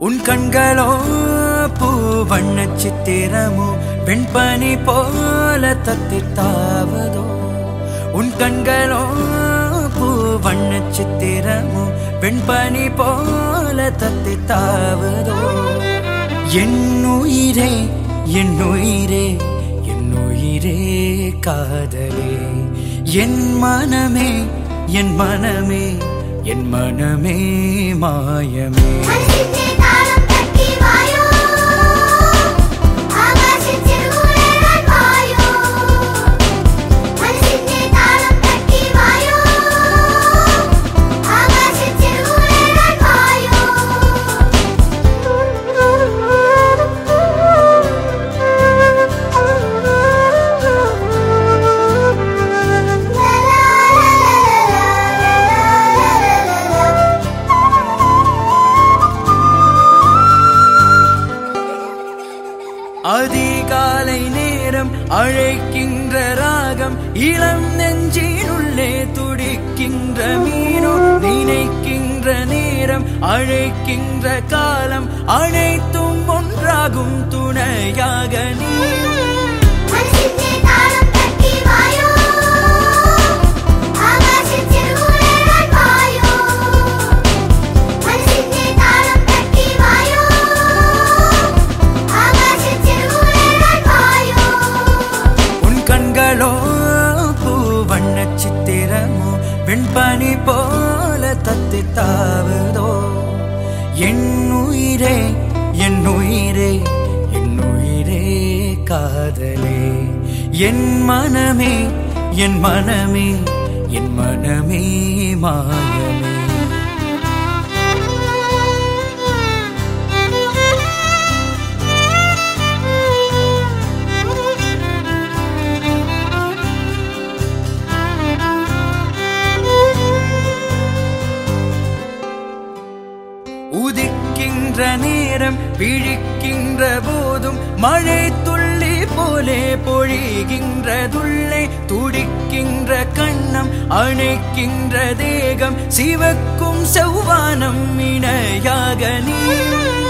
உன் கண்களோ பூ வண்ண சித்திரமோ வெண்பனி போல தத்தி தாவதோ உன் கண்களோ பூ வண்ண சித்திரமோ வெண்பனி போல தத்தி தாவதோ என் உயிரே என் உயிரே என் உயிரே காதலே என் மனமே என் மனமே என் மனமே மாயமே மனசிலே தாளம் தட்டி வாயோ ஆகாசத்தில் உலகம் வாயோ மனசிலே தாளம் தட்டி வாயோ ஆகாசத்தில் உலகம் வாயோ அதிகாலை நேரம் அழைக்கின்ற ராகம் இளம் நெஞ்சினுள்ளே துடிக்கின்ற மீனோ நினைக்கின்ற நேரம் அழைக்கின்ற காலம் அனைத்தும் ஒன்றாகும் துணையாக நீ மனசிலே தாளம் தட்டி வாயோ ஆகாசத்தில் உலகம் வாயோ மனசிலே தாளம் தட்டி வாயோ ஆகாசத்தில் உலகம் வாயோ உன் கண்களோ பூ வண்ண சித்திரமோ வெண்பனி போல தத்தி தாவதோ என் உயிரே என் உயிரே என் உயிரே காதலே என் மனமே என் மனமே என் மனமே மாயமே உதிக்கின்ற நேரம் விழிக்கின்ற போதும் மழை துள்ளி போலே பொழிகின்றதுள்ளே துடிக்கின்ற கண்ணம் அணைக்கின்ற தேகம் சிவக்கும் செவ்வானம் இணையாக நீ